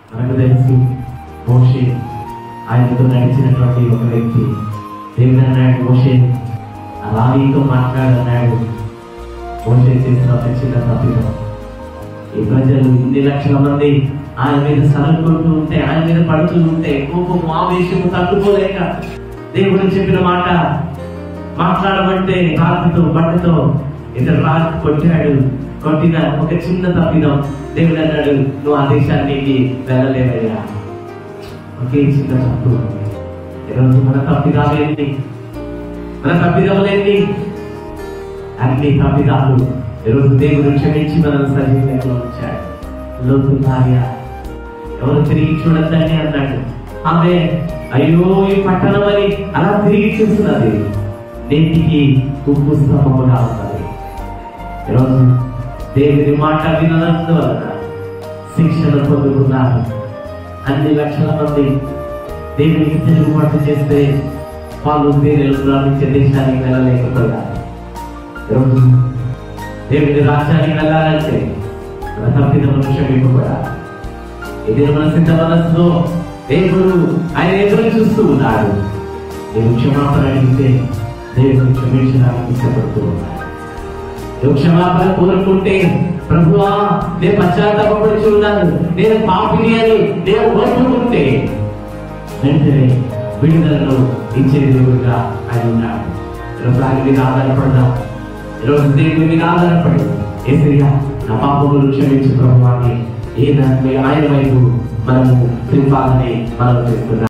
మనకు తెలుసు మోషే ఆయనతో నడిచినటువంటి ఒక వ్యక్తి దేవుడు అన్నాడు మోషే అలా నీతో మాట్లాడన్నాడు మోషే చేసిన ఒక చిన్న తప్పిదం ఈ ప్రజలు ఇన్ని లక్షల మంది ఆయన మీద సరుకుంటూ ఉంటే ఆయన మీద పడుతూ ఉంటే కోపం ఆవేశము తట్టుకోలేక దేవుడు చెప్పిన మాట మాట్లాడమంటే రాతితో బండతో ఇతరు రాజు కొట్టాడు కొట్టిన ఒక చిన్న తప్పిదం దేవుడు అన్నాడు నువ్వు ఆ దేశానికి వెళ్ళలేవయ్యా ఒకే చిన్న తప్పు ఈరోజు మన తప్పిదాలేంటి మన తప్పిదములేంటి అన్ని తప్పిదాలు ఈరోజు దేవుడు క్షమించి మనల్ని సజీవంగా ఉంచాడు లోతు భార్య ఎవరు తిరిగి చూడద్దని అన్నాడు ఆమె అయ్యో ఈ పట్టణం అని అలా తిరిగి చూస్తున్నది నేటికి ఉప్పు స్తంభముగా ఉన్నది ఈరోజు దేవుని మాట వినందువలన శిక్షణ పొందుకున్నారు అన్ని లక్షల మంది దేవునికి తిరుగుబాటు చేస్తే వాళ్ళు దేవుని ప్రారంభించే దేశానికి వెళ్ళలేకపోయారు ఈరోజు దేవుని రాజ్యానికి వెళ్ళాలంటే మన తప్పిదములు క్షమింపబడాలి ఇది మన సిద్ధ మనస్సులో దేవుడు ఆయన ఎదురు చూస్తూ ఉన్నాడు నేను క్షమాపణ అడిగితే దేవుడు క్షమించడానికి ఇష్టపడుతూ ఉన్నాడు నువ్వు క్షమాపణ కోరుకుంటే ప్రభువా నేను పశ్చాత్తాపడుచు ఉన్నాను నేను పాపిని అని నేను కోరుకుంటే వెంటనే విడుదలను ఇచ్చే దేవుడిగా ఆయన ఉన్నాడు ఈరోజు ఆయన మీద ఆధారపడదాం ఈరోజు దేవుడి మీద ఆధారపడి ఏసయ్యా నా పాపములు క్షమించు ప్రభువాన్ని ఏ ఆయన వైపు మనము తింపాలని మనం చేస్తున్నాం